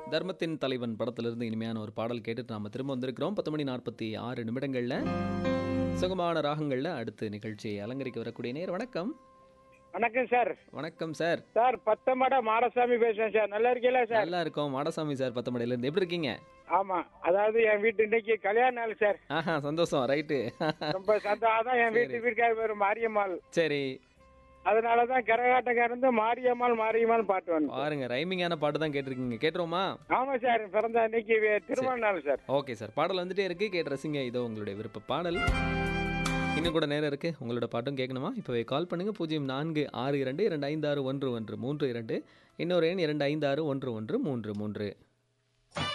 தர்மத்தின் தலைவன் படத்திலிருந்து இனிமையான ஒரு பாடல் கேட்டுட்டு நாம திரும்ப வந்திருக்கிறோம் பத்து மணி நாற்பத்தி ஆறு நிமிடங்கள்ல சுகமான ராகங்கள்ல அடுத்து நிகழ்ச்சியை அலங்கரிக்க வரக்கூடிய நேர் வணக்கம் வணக்கம் சார் வணக்கம் சார் சார் பத்தமட மாடசாமி பேசுறேன் சார் நல்லா இருக்கீங்களா சார் நல்லா இருக்கோம் மாடசாமி சார் பத்தமடையில இருந்து எப்படி இருக்கீங்க ஆமா அதாவது என் வீட்டு இன்னைக்கு கல்யாண நாள் சார் ஆஹா சந்தோஷம் ரைட்டு ரொம்ப சந்தோஷம் அதான் என் வீட்டு வீட்டுக்கார பேர் மாரியம்மாள் சரி அதனாலதான் கரகாட்டக்காரந்து மாரியம்மாள் மாரியம்மாள் பாட்டு வந்து பாருங்க ரைமிங்கான பாட்டு தான் கேட்டிருக்கீங்க கேட்டுருவோமா ஆமா சார் பிறந்த அன்னைக்கு வே- திருமண நாள் சார் ஓகே சார் பாடல் வந்துட்டே இருக்கு கேட்டு ரசிங்க இதோ உங்களுடைய விருப்ப பாடல் இன்னும் கூட நேரம் இருக்கு உங்களோட பாட்டும் கேட்கணுமா இப்போவே கால் பண்ணுங்க பூஜ்ஜியம் நான்கு ஆறு இரண்டு இரண்டு ஐந்து ஆறு ஒன்று ஒன்று மூன்று இரண்டு இன்னொரு எண் இரண்டு ஐந்து ஆறு ஒன்று ஒன்று மூன்று மூன்று